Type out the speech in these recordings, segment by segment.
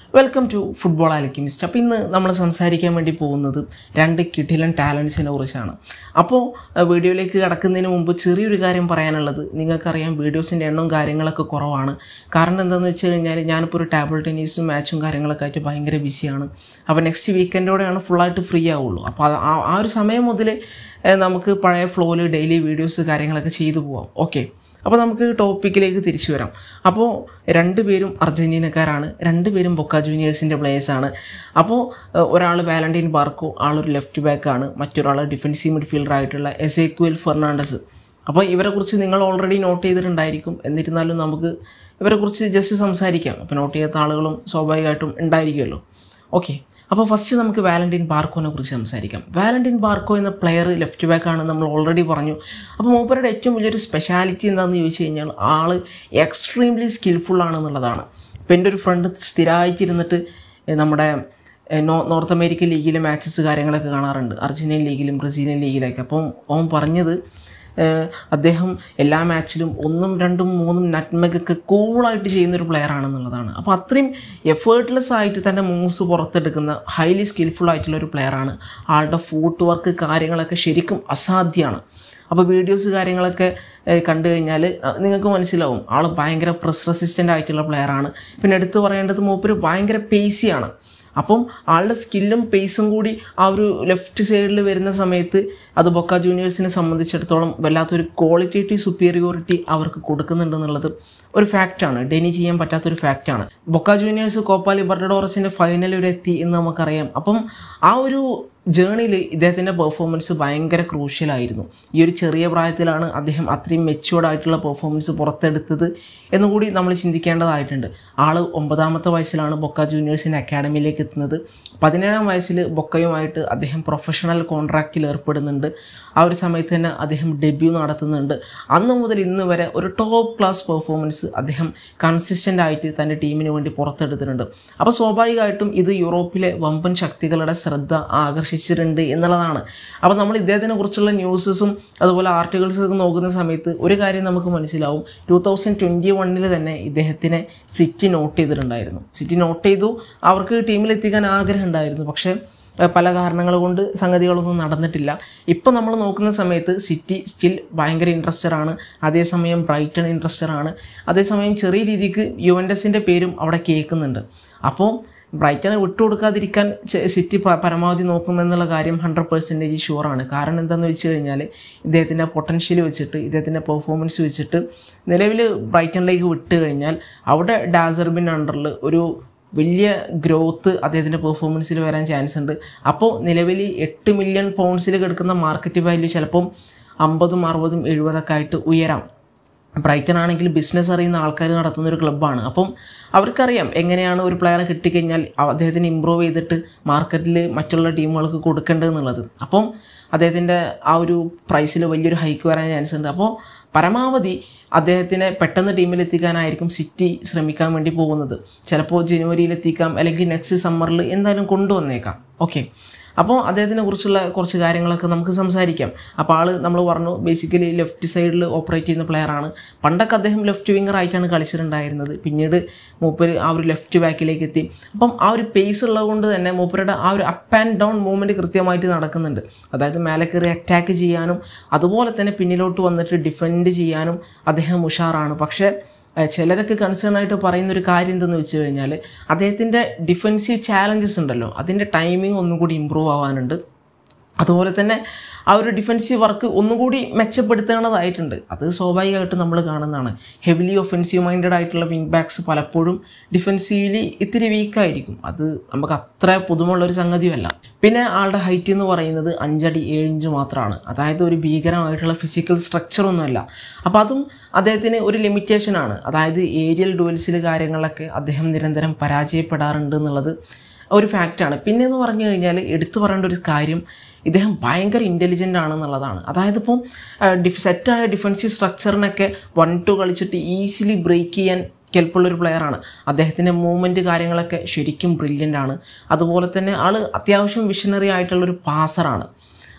welcome to football ആലിക്കിമിസ്റ്റ് അപ്പോൾ ഇന്ന് നമ്മൾ സംസാരിക്കാൻ വേണ്ടി പോകുന്നത് രണ്ട് കിടിലൻ ടാലൻസിനെ കുറിച്ചാണ് അപ്പോൾ അഹ് വീഡിയോയിലേക്ക് കടക്കുന്നതിന് മുമ്പ് ചെറിയൊരു കാര്യം പറയാനുള്ളത് നിങ്ങൾക്കറിയാം വീഡിയോസിൻ്റെ എണ്ണവും കാര്യങ്ങളൊക്കെ കുറവാണ് കാരണം എന്താണെന്ന് വെച്ച് കഴിഞ്ഞാൽ ഞാനിപ്പോൾ ഒരു ടേബിൾ ടെന്നീസും മാച്ചും കാര്യങ്ങളൊക്കെ ആയിട്ട് ഭയങ്കര ബിസിയാണ് അപ്പോൾ നെക്സ്റ്റ് വീക്കെൻഡോടെയാണ് ഫുള്ളായിട്ട് ഫ്രീ ആവുള്ളൂ അപ്പോൾ അത് ആ ആ ഒരു സമയം മുതൽ നമുക്ക് പഴയ ഫ്ലോയിൽ ഡെയിലി വീഡിയോസ് കാര്യങ്ങളൊക്കെ ചെയ്തു പോവാം ഓക്കെ അപ്പോൾ നമുക്ക് ടോപ്പിക്കിലേക്ക് തിരിച്ചു വരാം അപ്പോൾ രണ്ടുപേരും അർജൻറ്റീനക്കാരാണ് രണ്ടുപേരും ബൊക്ക ജൂനിയേഴ്സിൻ്റെ പ്ലേയേഴ്സാണ് അപ്പോൾ ഒരാൾ വാലന്റൈൻ ബാർക്കോ ആളൊരു ലെഫ്റ്റ് ബാക്കാണ് മറ്റൊരാൾ ഡിഫൻസീവ് മിഡ്ഫീൽഡർ ആയിട്ടുള്ള എസേക്വൽ ഫെർണാണ്ടസ് അപ്പോൾ ഇവരെക്കുറിച്ച് നിങ്ങൾ ഓൾറെഡി നോട്ട് ചെയ്തിട്ടുണ്ടായിരിക്കും എന്നിരുന്നാലും നമുക്ക് ഇവരെക്കുറിച്ച് ജസ്റ്റ് സംസാരിക്കാം അപ്പോൾ നോട്ട് ചെയ്യാത്ത ആളുകളും സ്വാഭാവികമായിട്ടും ഉണ്ടായിരിക്കുമല്ലോ ഓക്കെ അപ്പോൾ ഫസ്റ്റ് നമുക്ക് വാലന്റൈൻ ബാർക്കോനെ കുറിച്ച് സംസാരിക്കാം വാലന്റൈൻ ബാർക്കോ എന്ന പ്ലെയർ ലെഫ്റ്റ് ബാക്ക് ആണ് നമ്മൾ ഓൾറെഡി പറഞ്ഞു അപ്പോൾ മൂപ്പരുടെ ഏറ്റവും വലിയൊരു സ്പെഷ്യാലിറ്റി എന്താണെന്ന് ചോദിച്ചു കഴിഞ്ഞാൽ ആൾ എക്സ്ട്രീംലി സ്കിൽഫുൾ ആണെന്നുള്ളതാണ് ഇപ്പോൾ എൻ്റെ ഒരു ഫ്രണ്ട് സ്ഥിരമായിട്ടിരുന്നിട്ട് നമ്മുടെ ഏഹ്, നോ നോർത്ത് അമേരിക്കൻ ലീഗിലെ മാച്ചസ് കാര്യങ്ങളൊക്കെ കാണാറുണ്ട് അർജൻറ്റീൻ ലീഗിലും ബ്രസീലിയൻ ലീഗിലൊക്കെ അപ്പം അവൻ പറഞ്ഞത് ഏഹ്, അദ്ദേഹം എല്ലാ മാച്ചിലും ഒന്നും രണ്ടും മൂന്നും നട്ട്മഗൊക്കെ കൂളായിട്ട് ചെയ്യുന്ന ഒരു പ്ലെയർ ആണെന്നുള്ളതാണ് അപ്പോൾ അത്രയും എഫേർട്ട്ലെസ് ആയിട്ട് തൻ്റെ മൂവ്സ് പുറത്തെടുക്കുന്ന ഹൈലി സ്കിൽഫുൾ ആയിട്ടുള്ള ഒരു പ്ലെയറാണ് ആളുടെ ഫുട്ട് വർക്ക് കാര്യങ്ങളൊക്കെ ശരിക്കും അസാധ്യമാണ് അപ്പോൾ വീഡിയോസ് കാര്യങ്ങളൊക്കെ ഏഹ്, കണ്ടു കഴിഞ്ഞാൽ നിങ്ങൾക്ക് മനസ്സിലാവും ആൾ ഭയങ്കര പ്രസ് റെസിസ്റ്റൻ്റ് ആയിട്ടുള്ള പ്ലെയറാണ് പിന്നെ എടുത്തു പറയേണ്ടത് മൂപ്പര് ഭയങ്കര പേസിയാണ് അപ്പം ആളുടെ സ്കില്ലും പേസും കൂടി ആ ഒരു ലെഫ്റ്റ് സൈഡിൽ വരുന്ന സമയത്ത് അത് ബൊക്ക ജൂനിയേഴ്സിനെ സംബന്ധിച്ചിടത്തോളം വല്ലാത്തൊരു ക്വാളിറ്റേറ്റീവ് സുപ്പീരിയോറിറ്റി അവർക്ക് കൊടുക്കുന്നുണ്ടെന്നുള്ളത് ഒരു ഫാക്റ്റാണ് ഡെനി ചെയ്യാൻ പറ്റാത്തൊരു ഫാക്റ്റാണ് ബൊക്ക ജൂനിയേഴ്സ് കോപ്പ ലിബർട്ടഡോറസിൻ്റെ ഫൈനൽ വരെ എത്തി എന്ന് നമുക്കറിയാം അപ്പം ആ ഒരു ജേണിയിൽ ഇദ്ദേഹത്തിൻ്റെ പെർഫോമൻസ് ഭയങ്കര ക്രൂഷ്യലായിരുന്നു ഈ ഒരു ചെറിയ പ്രായത്തിലാണ് അദ്ദേഹം അത്രയും മെച്യൂർഡ് ആയിട്ടുള്ള പെർഫോമൻസ് പുറത്തെടുത്തത് എന്നുകൂടി നമ്മൾ ചിന്തിക്കേണ്ടതായിട്ടുണ്ട് ആൾ ഒമ്പതാമത്തെ വയസ്സിലാണ് ബൊക്ക ജൂനിയേഴ്സിൻ്റെ അക്കാഡമിയിലേക്ക് എത്തുന്നത് പതിനേഴാം വയസ്സിൽ ബൊക്കയുമായിട്ട് അദ്ദേഹം പ്രൊഫഷണൽ കോൺട്രാക്റ്റിൽ ഏർപ്പെടുന്നുണ്ട് ആ ഒരു സമയത്ത് തന്നെ അദ്ദേഹം ഡെബ്യൂ നടത്തുന്നുണ്ട് അന്ന് മുതൽ ഇന്ന് വരെ ഒരു ടോപ്പ് ക്ലാസ് പെർഫോമൻസ് അദ്ദേഹം കൺസിസ്റ്റൻ്റ് ആയിട്ട് തൻ്റെ ടീമിന് വേണ്ടി പുറത്തെടുത്തിട്ടുണ്ട് അപ്പോൾ സ്വാഭാവികമായിട്ടും ഇത് യൂറോപ്പിലെ വമ്പൻ ശക്തികളുടെ ശ്രദ്ധ ആകർഷിച്ചിട്ടുണ്ട് എന്നുള്ളതാണ് അപ്പോൾ നമ്മൾ ഇദ്ദേഹത്തിനെ കുറിച്ചുള്ള ന്യൂസസും അതുപോലെ ആർട്ടിക്കിൾസൊക്കെ നോക്കുന്ന സമയത്ത് ഒരു കാര്യം നമുക്ക് മനസ്സിലാവും ടൂ തൗസൻഡ് ട്വൻറ്റി വണ്ണിൽ തന്നെ ഇദ്ദേഹത്തിനെ സിറ്റി നോട്ട് ചെയ്തിട്ടുണ്ടായിരുന്നു സിറ്റി നോട്ട് ചെയ്തു അവർക്ക് ടീമിലെത്തിക്കാൻ ആഗ്രഹം ഉണ്ടായിരുന്നു പക്ഷേ ഏഹ് പല കാരണങ്ങൾ കൊണ്ട് സംഗതികളൊന്നും നടന്നിട്ടില്ല ഇപ്പോൾ നമ്മൾ നോക്കുന്ന സമയത്ത് സിറ്റി സ്റ്റിൽ ഭയങ്കര ഇൻട്രസ്റ്റഡ് ആണ് അതേസമയം ബ്രൈറ്റൺ ഇൻട്രസ്റ്റഡ് ആണ് അതേസമയം ചെറിയ രീതിക്ക് യുവൻഡസിൻ്റെ പേരും അവിടെ കേൾക്കുന്നുണ്ട് അപ്പോൾ ബ്രൈറ്റനെ വിട്ടുകൊടുക്കാതിരിക്കാൻ ചെ- സിറ്റി പ- പരമാവധി നോക്കുമെന്നുള്ള കാര്യം ഹൺഡ്രഡ് പെർസെൻറ്റേജ് ഷുവറാണ് കാരണം എന്താണെന്ന് വെച്ച് കഴിഞ്ഞാൽ ഇദ്ദേഹത്തിൻ്റെ പൊട്ടൻഷ്യൽ വെച്ചിട്ട് ഇദ്ദേഹത്തിൻ്റെ പെർഫോമൻസ് വെച്ചിട്ട് നിലവിൽ ബ്രൈറ്റണിലേക്ക് വിട്ട് കഴിഞ്ഞാൽ അവിടെ ഡാസർബിൻ അണ്ടറിൽ ഒരു വലിയ ഗ്രോത്ത് അദ്ദേഹത്തിൻ്റെ പെർഫോമൻസിൽ വരാൻ ചാൻസ് ഉണ്ട് അപ്പോൾ നിലവിൽ എട്ട് മില്യൺ പൗണ്ട്സിൽ കിടക്കുന്ന മാർക്കറ്റ് വാല്യൂ ചിലപ്പം അമ്പതും അറുപതും എഴുപതൊക്കെ ആയിട്ട് ഉയരാം ബ്രൈറ്റൺ ആണെങ്കിൽ ബിസിനസ് അറിയുന്ന ആൾക്കാർ നടത്തുന്ന ഒരു ക്ലബ്ബാണ് അപ്പം അവർക്കറിയാം എങ്ങനെയാണ് ഒരു പ്ലെയറെ കിട്ടിക്കഴിഞ്ഞാൽ അ- അദ്ദേഹത്തിന് ഇമ്പ്രൂവ് ചെയ്തിട്ട് മാർക്കറ്റിൽ മറ്റുള്ള ടീമുകൾക്ക് കൊടുക്കേണ്ടതെന്നുള്ളത് അപ്പം അദ്ദേഹത്തിൻ്റെ ആ ഒരു പ്രൈസിൽ വലിയൊരു ഹൈക്ക് വരാൻ ചാൻസ് ഉണ്ട് അപ്പോൾ പരമാവധി അദ്ദേഹത്തിനെ പെട്ടെന്ന് ടീമിലെത്തിക്കാനായിരിക്കും സിറ്റി ശ്രമിക്കാൻ വേണ്ടി പോകുന്നത് ചിലപ്പോൾ ജനുവരിയിൽ എത്തിക്കാം അല്ലെങ്കിൽ നെക്സ്റ്റ് സമ്മറിൽ എന്തായാലും കൊണ്ടുവന്നേക്കാം ഓക്കെ അപ്പോൾ അദ്ദേഹത്തിനെ കുറിച്ചുള്ള കുറച്ച് കാര്യങ്ങളൊക്കെ നമുക്ക് സംസാരിക്കാം അപ്പോൾ ആൾ നമ്മൾ പറഞ്ഞു ബേസിക്കലി ലെഫ്റ്റ് സൈഡിൽ ഓപ്പറേറ്റ് ചെയ്യുന്ന പ്ലെയറാണ് പണ്ടൊക്കെ അദ്ദേഹം ലെഫ്റ്റ് വിങ്ങർ ആയിട്ടാണ് കളിച്ചിട്ടുണ്ടായിരുന്നത് പിന്നീട് മൂപ്പര് ആ ഒരു ലെഫ്റ്റ് ബാക്കിലേക്ക് എത്തി അപ്പം ആ ഒരു പേസ് ഉള്ളത് കൊണ്ട് തന്നെ മൂപ്പരുടെ ആ ഒരു അപ്പ് ആൻഡ് ഡൗൺ മൂവ്മെൻറ്റ് കൃത്യമായിട്ട് നടക്കുന്നുണ്ട് അതായത് മേലെ കയറി അറ്റാക്ക് ചെയ്യാനും അതുപോലെ തന്നെ പിന്നിലോട്ട് വന്നിട്ട് ഡിഫെൻഡ് ചെയ്യാനും അദ്ദേഹം ഉഷാറാണ് പക്ഷേ ഏഹ് ചിലരൊക്കെ കൺസേൺ ആയിട്ട് പറയുന്ന ഒരു കാര്യം എന്തെന്ന് വെച്ച് കഴിഞ്ഞാൽ അദ്ദേഹത്തിൻ്റെ ഡിഫെൻസീവ് ചാലഞ്ചസ് ഉണ്ടല്ലോ അതിൻ്റെ ടൈമിംഗ് ഒന്നും കൂടി ഇമ്പ്രൂവ് ആവാനുണ്ട് അതുപോലെ തന്നെ ആ ഒരു ഡിഫെൻസീവ് വർക്ക് ഒന്നുകൂടി മെച്ചപ്പെടുത്തേണ്ടതായിട്ടുണ്ട് അത് സ്വാഭാവികമായിട്ടും നമ്മൾ കാണുന്നതാണ് ഹെവിലി ഒഫെൻസീവ് മൈൻഡഡ് ആയിട്ടുള്ള വിങ് ബാക്സ് പലപ്പോഴും ഡിഫെൻസീവ്ലി ഇത്തിരി വീക്കായിരിക്കും അത് നമുക്ക് അത്ര പുതുമുള്ള ഒരു സംഗതിയല്ല പിന്നെ ആളുടെ ഹൈറ്റ് എന്ന് പറയുന്നത് അഞ്ചടി ഏഴ് ഇഞ്ച് മാത്രമാണ് അതായത് ഒരു ഭീകരമായിട്ടുള്ള ഫിസിക്കൽ സ്ട്രക്ചറൊന്നുമല്ല അപ്പോൾ അതും അദ്ദേഹത്തിന് ഒരു ലിമിറ്റേഷനാണ് അതായത് ഏരിയൽ ഡുവൽസിൽ കാര്യങ്ങളിലൊക്കെ അദ്ദേഹം നിരന്തരം പരാജയപ്പെടാറുണ്ട് എന്നുള്ളത് ഒരു ഫാക്റ്റാണ് പിന്നെ എന്ന് പറഞ്ഞു കഴിഞ്ഞാൽ എടുത്തു പറയേണ്ട ഒരു കാര്യം ഇദ്ദേഹം ഭയങ്കര ഇൻ്റലിജൻ്റ് ആണെന്നുള്ളതാണ് അതായത് ഇപ്പം ഡിഫ് സെറ്റായ ഡിഫൻസീവ് സ്ട്രക്ചറിനൊക്കെ വൺ ടു കളിച്ചിട്ട് ഈസിലി ബ്രേക്ക് ചെയ്യാൻ കെൽപ്പുള്ളൊരു പ്ലെയറാണ് അദ്ദേഹത്തിൻ്റെ മൂവ്മെൻറ്റ് കാര്യങ്ങളൊക്കെ ശരിക്കും ബ്രില്യൻ്റ് ആണ് അതുപോലെ തന്നെ ആൾ അത്യാവശ്യം വിഷനറി ആയിട്ടുള്ളൊരു പാസറാണ്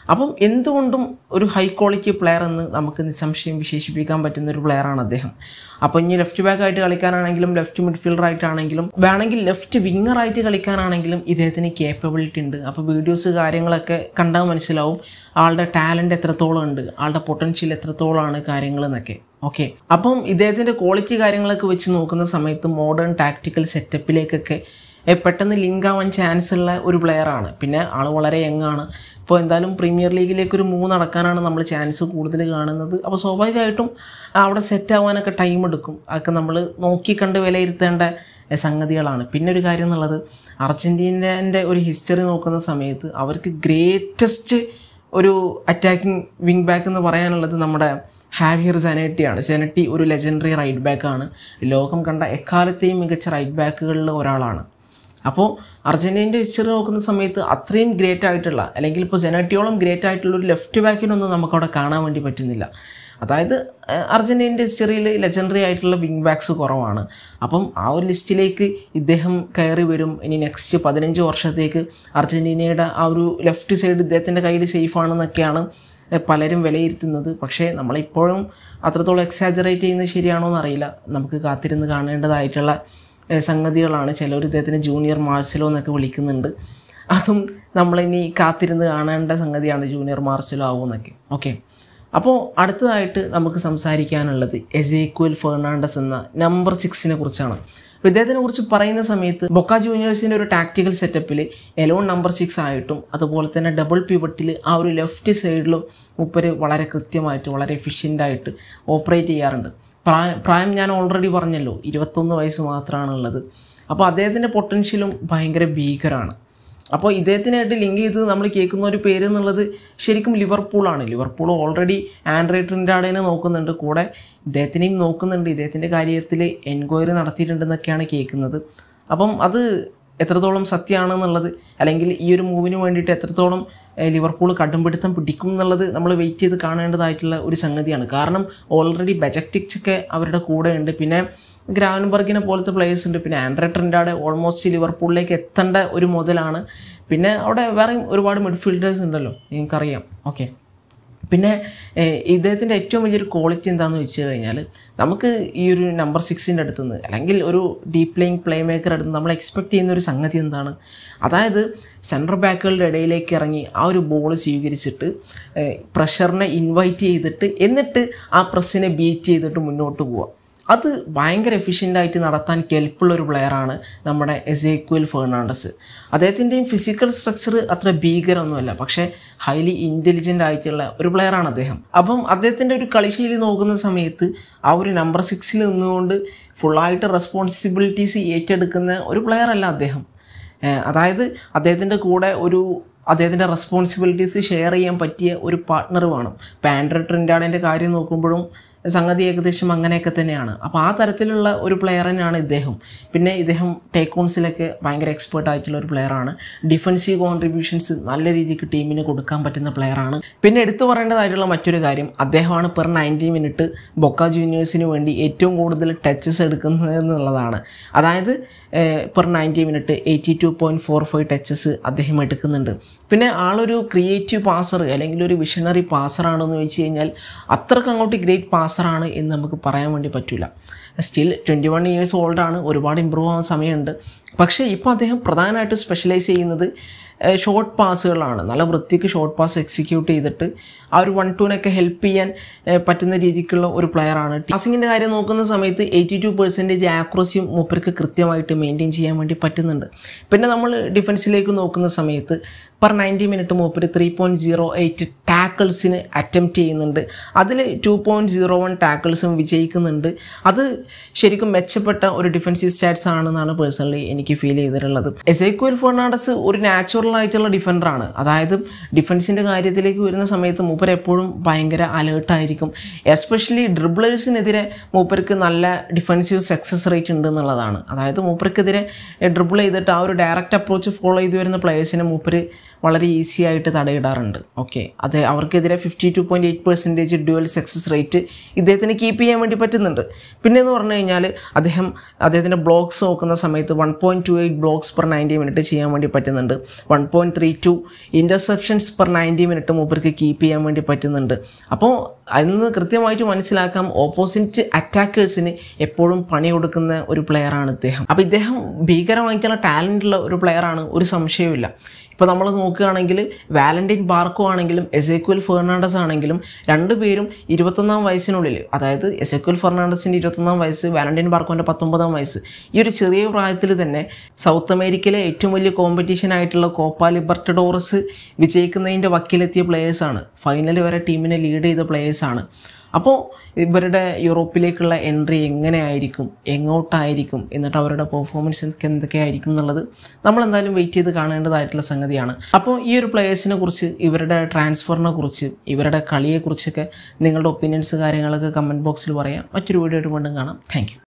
അപ്പം എന്തുകൊണ്ടും ഒരു ഹൈ ക്വാളിറ്റി പ്ലെയർ എന്ന് നമുക്ക് നിസ്സംശയം വിശേഷിപ്പിക്കാൻ പറ്റുന്ന ഒരു പ്ലെയറാണ് അദ്ദേഹം അപ്പോൾ ഇനി ലെഫ്റ്റ് ബാക്ക് ആയിട്ട് കളിക്കാനാണെങ്കിലും ലെഫ്റ്റ് മിഡ്ഫീൽഡർ ആയിട്ടാണെങ്കിലും വേണമെങ്കിൽ ലെഫ്റ്റ് വിങ്ങർ ആയിട്ട് കളിക്കാനാണെങ്കിലും ഇദ്ദേഹത്തിന് കേപ്പബിലിറ്റി ഉണ്ട് അപ്പോൾ വീഡിയോസ് കാര്യങ്ങളൊക്കെ കണ്ടാൽ മനസ്സിലാവും ആളുടെ ടാലൻറ്റ് എത്രത്തോളം ഉണ്ട് ആളുടെ പൊട്ടൻഷ്യൽ എത്രത്തോളമാണ് കാര്യങ്ങൾ എന്നൊക്കെ ഓക്കെ അപ്പം ഇദ്ദേഹത്തിൻ്റെ ക്വാളിറ്റി കാര്യങ്ങളൊക്കെ വെച്ച് നോക്കുന്ന സമയത്ത് മോഡേൺ ടാക്ടിക്കൽ സെറ്റപ്പിലേക്കൊക്കെ എ, പെട്ടെന്ന് ലിങ്ക് ആവാൻ ചാൻസ് ഉള്ള ഒരു പ്ലെയറാണ് പിന്നെ ആൾ വളരെ യങ് ആണ് ഇപ്പോൾ എന്തായാലും പ്രീമിയർ ലീഗിലേക്ക് ഒരു മൂവ് നടക്കാനാണ് നമ്മൾ ചാൻസ് കൂടുതൽ കാണുന്നത് അപ്പോൾ സ്വാഭാവികമായിട്ടും അവിടെ സെറ്റ് ആവാനൊക്കെ ടൈം എടുക്കും അതൊക്കെ നമ്മൾ നോക്കി കണ്ട് വിലയിരുത്തേണ്ട എ, സംഗതികളാണ് പിന്നെ ഒരു കാര്യം എന്നുള്ളത് അർജൻറ്റീനൻ്റെ ഒരു ഹിസ്റ്ററി നോക്കുന്ന സമയത്ത് അവർക്ക് ഗ്രേറ്റസ്റ്റ് ഒരു അറ്റാക്കിംഗ് വിങ് ബാക്ക് എന്ന് പറയാനുള്ളത് നമ്മുടെ ഹാവിയർ സെനറ്റിയാണ് സെനറ്റി ഒരു ലെജൻഡറി റൈറ്റ് ബാക്കാണ് ലോകം കണ്ട എക്കാലത്തെയും മികച്ച റൈറ്റ് ബാക്കുകളിൽ ഒരാളാണ് അപ്പോൾ അർജൻറ്റീനൻ്റെ ഹിസ്റ്ററി നോക്കുന്ന സമയത്ത് അത്രയും ഗ്രേറ്റ് ആയിട്ടുള്ള അല്ലെങ്കിൽ ഇപ്പോൾ സെനറ്റിയോളം ഗ്രേറ്റ് ആയിട്ടുള്ള ഒരു ലെഫ്റ്റ് ബാക്കിനൊന്നും നമുക്കവിടെ കാണാൻ വേണ്ടി പറ്റുന്നില്ല അതായത് ഏഹ്, അർജൻറ്റീനൻ്റെ ഹിസ്റ്ററിയിൽ ലെജൻഡറി ആയിട്ടുള്ള വിങ് ബാക്സ് കുറവാണ് അപ്പം ആ ഒരു ലിസ്റ്റിലേക്ക് ഇദ്ദേഹം കയറി വരും ഇനി നെക്സ്റ്റ് പതിനഞ്ച് വർഷത്തേക്ക് അർജൻറ്റീനയുടെ ആ ഒരു ലെഫ്റ്റ് സൈഡ് ഇദ്ദേഹത്തിൻ്റെ കയ്യിൽ സേഫ് ആണെന്നൊക്കെയാണ് ഏഹ്, പലരും വിലയിരുത്തുന്നത് പക്ഷേ നമ്മളിപ്പോഴും അത്രത്തോളം എക്സാജറേറ്റ് ചെയ്യുന്നത് ശരിയാണോ എന്നറിയില്ല നമുക്ക് കാത്തിരുന്ന് കാണേണ്ടതായിട്ടുള്ള ഏഹ്, സംഗതികളാണ് ചിലർ ഇദ്ദേഹത്തിന് ജൂനിയർ മാർസലോ എന്നൊക്കെ വിളിക്കുന്നുണ്ട് അതും നമ്മളിനി കാത്തിരുന്ന് കാണേണ്ട സംഗതിയാണ് ജൂനിയർ മാർസലോ ആവുമെന്നൊക്കെ ഓക്കെ അപ്പോൾ അടുത്തതായിട്ട് നമുക്ക് സംസാരിക്കാനുള്ളത് എസേക്വൽ ഫെർണാണ്ടസ് എന്ന നമ്പർ സിക്സിനെ കുറിച്ചാണ് അപ്പോൾ ഇദ്ദേഹത്തിനെ കുറിച്ച് പറയുന്ന സമയത്ത് ബൊക്ക ജൂനിയേഴ്സിൻ്റെ ഒരു ടാക്ടിക്കൽ സെറ്റപ്പിൽ എലോൺ നമ്പർ സിക്സ് ആയിട്ടും അതുപോലെ തന്നെ ഡബിൾ പിവട്ടിൽ ആ ഒരു ലെഫ്റ്റ് സൈഡിലും മുപ്പര് വളരെ കൃത്യമായിട്ട് വളരെ എഫിഷ്യൻ്റായിട്ട് ഓപ്പറേറ്റ് ചെയ്യാറുണ്ട് പ്രായം പ്രായം ഞാൻ ഓൾറെഡി പറഞ്ഞല്ലോ ഇരുപത്തൊന്ന് വയസ്സ് മാത്രമാണുള്ളത് അപ്പോൾ അദ്ദേഹത്തിൻ്റെ പൊട്ടൻഷ്യലും ഭയങ്കര ഭീകരമാണ് അപ്പോൾ ഇദ്ദേഹത്തിനായിട്ട് ലിങ്ക് ചെയ്ത് നമ്മൾ കേൾക്കുന്ന ഒരു പേര് എന്നുള്ളത് ശരിക്കും ലിവർപൂളാണ് ലിവർപൂൾ ഓൾറെഡി ആൻഡ്രേ ട്രിൻഡാഡിനെ നോക്കുന്നുണ്ട് കൂടെ ഇദ്ദേഹത്തിനെയും നോക്കുന്നുണ്ട് ഇദ്ദേഹത്തിൻ്റെ കാര്യത്തിൽ എൻക്വയറി നടത്തിയിട്ടുണ്ടെന്നൊക്കെയാണ് കേൾക്കുന്നത് അപ്പം അത് എത്രത്തോളം സത്യമാണെന്നുള്ളത് അല്ലെങ്കിൽ ഈ ഒരു മൂവിന് വേണ്ടിയിട്ട് എത്രത്തോളം ഏഹ്, ലിവർപൂൾ കടുംപിടുത്തം പിടിക്കും എന്നുള്ളത് നമ്മൾ വെയിറ്റ് ചെയ്ത് കാണേണ്ടതായിട്ടുള്ള ഒരു സംഗതിയാണ് കാരണം ഓൾറെഡി ബജക്റ്റിക്സ് ഒക്കെ അവരുടെ കൂടെ ഉണ്ട് പിന്നെ ഗ്രാവൻബർഗിനെ പോലത്തെ പ്ലേയേഴ്സ് ഉണ്ട് പിന്നെ ആൻഡ്രെ ട്രെൻഡാടെ ഓൾമോസ്റ്റ് ലിവർപൂളിലേക്ക് എത്തേണ്ട ഒരു മുതലാണ് പിന്നെ അവിടെ വേറെയും ഒരുപാട് മിഡ്ഫീൽഡേഴ്സ് ഉണ്ടല്ലോ നിങ്ങൾക്കറിയാം ഓക്കെ പിന്നെ ഏഹ്, ഇദ്ദേഹത്തിൻ്റെ ഏറ്റവും വലിയൊരു ക്വാളിറ്റി എന്താണെന്ന് വെച്ച് കഴിഞ്ഞാൽ നമുക്ക് ഈ ഒരു നമ്പർ സിക്സിൻ്റെ അടുത്ത് നിന്ന് അല്ലെങ്കിൽ ഒരു ഡീപ് പ്ലേയിങ് പ്ലേ മേക്കർ അടുത്ത് നമ്മൾ എക്സ്പെക്ട് ചെയ്യുന്ന ഒരു സംഗതി എന്താണ് അതായത് സെൻട്രൽ ബാക്കുകളുടെ ഇടയിലേക്ക് ഇറങ്ങി ആ ഒരു ബോൾ സ്വീകരിച്ചിട്ട് പ്രഷറിനെ ഇൻവൈറ്റ് ചെയ്തിട്ട് എന്നിട്ട് ആ പ്രസ്സിനെ ബീറ്റ് ചെയ്തിട്ട് മുന്നോട്ട് പോവുക അത് ഭയങ്കര എഫിഷ്യൻ്റ് ആയിട്ട് നടത്താൻ കെൽപ്പുള്ള ഒരു പ്ലെയറാണ് നമ്മുടെ എസേക്വൽ ഫെർണാണ്ടസ് അദ്ദേഹത്തിൻ്റെയും ഫിസിക്കൽ സ്ട്രക്ചർ അത്ര ഭീകരമൊന്നുമല്ല പക്ഷേ ഹൈലി ഇൻ്റലിജൻ്റ് ആയിട്ടുള്ള ഒരു പ്ലെയറാണ് അദ്ദേഹം അപ്പം അദ്ദേഹത്തിൻ്റെ ഒരു കളിശൈലി നോക്കുന്ന സമയത്ത് ആ ഒരു നമ്പർ സിക്സിൽ നിന്നുകൊണ്ട് ഫുള്ളായിട്ട് റെസ്പോൺസിബിലിറ്റീസ് ഏറ്റെടുക്കുന്ന ഒരു പ്ലെയർ അല്ല അദ്ദേഹം ഏഹ് അതായത് അദ്ദേഹത്തിൻ്റെ കൂടെ ഒരു അദ്ദേഹത്തിൻ്റെ റെസ്പോൺസിബിലിറ്റീസ് ഷെയർ ചെയ്യാൻ പറ്റിയ ഒരു പാർട്ട്ണർ വേണം ഇപ്പം ആൻഡ്രോ ട്രിൻഡാഡിൻ്റെ കാര്യം നോക്കുമ്പോഴും സംഗതി ഏകദേശം അങ്ങനെയൊക്കെ തന്നെയാണ് അപ്പോൾ ആ തരത്തിലുള്ള ഒരു പ്ലെയർ തന്നെയാണ് ഇദ്ദേഹം പിന്നെ ഇദ്ദേഹം ടേക്ക് ഓൺസിലൊക്കെ ഭയങ്കര എക്സ്പേർട്ട് ആയിട്ടുള്ള ഒരു പ്ലെയറാണ് ഡിഫൻസീവ് കോൺട്രിബ്യൂഷൻസ് നല്ല രീതിക്ക് ടീമിന് കൊടുക്കാൻ പറ്റുന്ന പ്ലെയറാണ് പിന്നെ എടുത്തു പറയേണ്ടതായിട്ടുള്ള മറ്റൊരു കാര്യം അദ്ദേഹമാണ് പെർ നയൻറ്റി മിനിറ്റ് ബൊക്ക ജൂനിയേഴ്സിന് വേണ്ടി ഏറ്റവും കൂടുതൽ ടച്ചസ് എടുക്കുന്നത് എന്നുള്ളതാണ് അതായത് per ninety minute eighty two point four five touches അദ്ദേഹം എടുക്കുന്നുണ്ട് പിന്നെ ആളൊരു ക്രിയേറ്റീവ് പാസർ അല്ലെങ്കിൽ ഒരു വിഷണറി പാസറാണെന്ന് ചോദിച്ചു കഴിഞ്ഞാൽ അത്രക്ക് അങ്ങോട്ട് ഗ്രേറ്റ് പാസറാണ് എന്ന് നമുക്ക് പറയാൻ വേണ്ടി പറ്റില്ല സ്റ്റിൽ ട്വൻറ്റി വൺ ഇയേഴ്സ് ഓൾഡാണ് ഒരുപാട് ഇമ്പ്രൂവ് ആവാൻ സമയമുണ്ട് പക്ഷേ ഇപ്പോൾ അദ്ദേഹം പ്രധാനമായിട്ട് സ്പെഷ്യലൈസ് ചെയ്യുന്നത് ഷോർട്ട് പാസുകളാണ് നല്ല വൃത്തിക്ക് ഷോർട്ട് പാസ് എക്സിക്യൂട്ട് ചെയ്തിട്ട് ആ ഒരു വൺ ടൂനൊക്കെ ഹെൽപ്പ് ചെയ്യാൻ ഏഹ്, പറ്റുന്ന രീതിക്കുള്ള ഒരു പ്ലെയറാണ് പാസിങ്ങിൻ്റെ കാര്യം നോക്കുന്ന സമയത്ത് എയ്റ്റി ടു പെർസെൻറ്റേജ് ആക്രോസിയും മൂപ്പർക്ക് കൃത്യമായിട്ട് മെയിൻറ്റെയിൻ ചെയ്യാൻ വേണ്ടി പറ്റുന്നുണ്ട് പിന്നെ നമ്മൾ ഡിഫൻസിലേക്ക് നോക്കുന്ന സമയത്ത് പെർ നയൻറ്റി മിനിറ്റ് മൂപ്പര് ത്രീ പോയിൻറ്റ് സീറോ എയ്റ്റ് ടാക്കിൾസിന് അറ്റംപ്റ്റ് ചെയ്യുന്നുണ്ട് അതിൽ ടു പോയിൻറ്റ് സീറോ വൺ ടാക്കിൾസും വിജയിക്കുന്നുണ്ട് അത് ശരിക്കും മെച്ചപ്പെട്ട ഒരു ഡിഫൻസീവ് സ്റ്റാറ്റ്സ് ആണെന്നാണ് പേഴ്സണലി എനിക്ക് ഫീൽ ചെയ്തിട്ടുള്ളത് എസൈക്വൽ ഫെർണാണ്ടസ് ഒരു നാച്ചുറൽ ആയിട്ടുള്ള ഡിഫൻഡറാണ് അതായത് ഡിഫൻസിൻ്റെ കാര്യത്തിലേക്ക് വരുന്ന സമയത്ത് മൂപ്പർ എപ്പോഴും ഭയങ്കര അലേർട്ടായിരിക്കും എസ്പെഷ്യലി ഡ്രിബിളേഴ്സിനെതിരെ മൂപ്പർക്ക് നല്ല ഡിഫൻസീവ് സക്സസ് റേറ്റ് ഉണ്ട് എന്നുള്ളതാണ് അതായത് മൂപ്പർക്കെതിരെ ഡ്രിബിൾ ചെയ്തിട്ട് ആ ഒരു ഡയറക്റ്റ് അപ്രോച്ച് ഫോളോ ചെയ്ത് വരുന്ന പ്ലേയേഴ്സിനെ മൂപ്പർ വളരെ ഈസി ആയിട്ട് തടയിടാറുണ്ട് ഓക്കെ അത് അവർക്കെതിരെ fifty two point eight percentage duel success rate ഇദ്ദേഹത്തിന് കീപ്പ് ചെയ്യാൻ വേണ്ടി പറ്റുന്നുണ്ട് പിന്നെ എന്ന് പറഞ്ഞു കഴിഞ്ഞാൽ അദ്ദേഹം അദ്ദേഹത്തിൻ്റെ ബ്ലോഗ്സ് നോക്കുന്ന സമയത്ത് one point two eight blocks per ninety minute ചെയ്യാൻ വേണ്ടി പറ്റുന്നുണ്ട് one point three two interceptions per ninety minute മൂപ്പർക്ക് കീപ്പ് ചെയ്യാൻ വേണ്ടി പറ്റുന്നുണ്ട് അപ്പോൾ അതിൽ നിന്ന് കൃത്യമായിട്ട് മനസ്സിലാക്കാം ഓപ്പോസിറ്റ് അറ്റാക്കേഴ്സിന് എപ്പോഴും പണി കൊടുക്കുന്ന ഒരു പ്ലെയറാണ് ഇദ്ദേഹം അപ്പോൾ ഇദ്ദേഹം ഭീകരമായിട്ടുള്ള ടാലൻ്റ് ഉള്ള ഒരു പ്ലെയറാണ് ഒരു സംശയവുമില്ല ഇപ്പോൾ നമ്മൾ നോക്കുകയാണെങ്കിൽ വാലന്റൈൻ ബാർക്കോ ആണെങ്കിലും എസേക്വൽ ഫെർണാണ്ടസ് ആണെങ്കിലും രണ്ടുപേരും ഇരുപത്തൊന്നാം വയസ്സിനുള്ളിൽ അതായത് എസേക്വൽ ഫെർണാണ്ടസിൻ്റെ ഇരുപത്തൊന്നാം വയസ്സ് വാലന്റൈൻ ബാർക്കോൻ്റെ പത്തൊമ്പതാം വയസ്സ് ഈ ഒരു ചെറിയ പ്രായത്തിൽ തന്നെ സൗത്ത് അമേരിക്കയിലെ ഏറ്റവും വലിയ കോമ്പറ്റീഷൻ ആയിട്ടുള്ള കോപ്പ ലിബർട്ടഡോറസ് വിജയിക്കുന്നതിൻ്റെ വക്കിലെത്തിയ പ്ലേയേഴ്സാണ് ഫൈനൽ വരെ ടീമിനെ ലീഡ് ചെയ്ത പ്ലേയേഴ്സാണ് അപ്പോൾ ഇവരുടെ യൂറോപ്പിലേക്കുള്ള എൻട്രി എങ്ങനെയായിരിക്കും എങ്ങോട്ടായിരിക്കും എന്നിട്ട് അവരുടെ പെർഫോമൻസ് എന്തൊക്കെയായിരിക്കും എന്നുള്ളത് നമ്മൾ എന്തായാലും വെയിറ്റ് ചെയ്ത് കാണേണ്ടതായിട്ടുള്ള സംഗതിയാണ് അപ്പോൾ ഈ ഒരു പ്ലേയേഴ്സിനെ കുറിച്ച് ഇവരുടെ ട്രാൻസ്ഫറിനെ കുറിച്ച് ഇവരുടെ കളിയെക്കുറിച്ചൊക്കെ നിങ്ങളുടെ ഒപ്പീനിയൻസ് കാര്യങ്ങളൊക്കെ കമൻറ്റ് ബോക്സിൽ പറയാം മറ്റൊരു വീഡിയോ ആയിട്ട് വീണ്ടും കാണാം താങ്ക്